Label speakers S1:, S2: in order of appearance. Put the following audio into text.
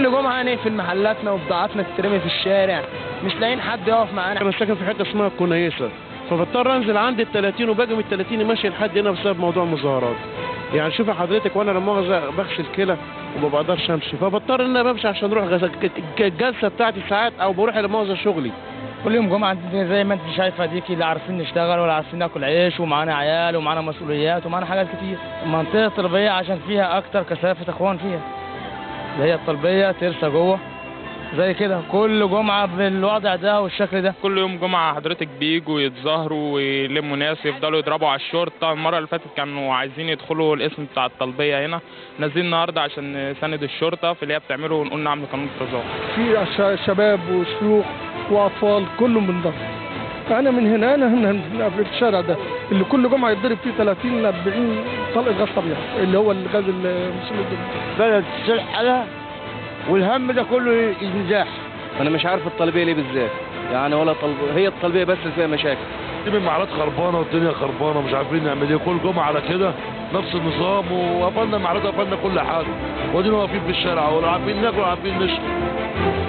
S1: كل جمعه نقفل محلاتنا وبضاعتنا تترمي في الشارع مش لاقيين حد يقف معانا
S2: انا ساكن في حته اسمها الكنيسه فبضطر انزل عند ال 30 وباجي من ال 30 ماشي لحد هنا بسبب موضوع المظاهرات يعني شوف حضرتك وانا لما مؤاخذه بغسل كلى وما بقدرش امشي فبضطر ان انا بمشي عشان اروح غز- ك- ك- الجلسه بتاعتي ساعات او بروح لما مؤاخذه شغلي
S1: كل يوم جمعه زي ما انت شايفه ديكي لا عارفين نشتغل ولا عارفين ناكل عيش ومعانا عيال ومعانا مسؤوليات ومعانا حاجات كتير المنطقه الطلبيه عشان فيها اكتر كثافه اخوان فيها اللي هي الطلبيه ترسى جوه زي كده كل جمعه بالوضع ده والشكل ده
S3: كل يوم جمعة حضرتك بيجوا يتظاهروا ويلموا ناس يفضلوا يضربوا على الشرطة المرة اللي فاتت كانوا عايزين يدخلوا الاسم بتاع الطلبية هنا نازلين النهاردة عشان نساند الشرطة في اللي هي بتعمله ونقول نعم لقانون التظاهر
S4: في ش- شباب وشيوخ واطفال كلهم من ده انا من هنا انا هنا هنا في الشارع ده اللي كل جمعه يتضرب فيه 30 ل 40 طلقه غاز طبيعي اللي هو الغاز المسؤول
S5: بلد سلحة والهم ده كله ينزاح
S6: انا مش عارف الطلبيه ليه بالذات يعني ولا طلب هي الطلبيه بس اللي فيها مشاكل
S7: دي المحلات خربانه والدنيا خربانه مش عارفين نعمل ايه كل جمعه على كده نفس النظام وقفلنا المحلات وقفلنا كل حاجه وادينا واقفين في الشارع ولا عارفين ناكل ولا عارفين نشرب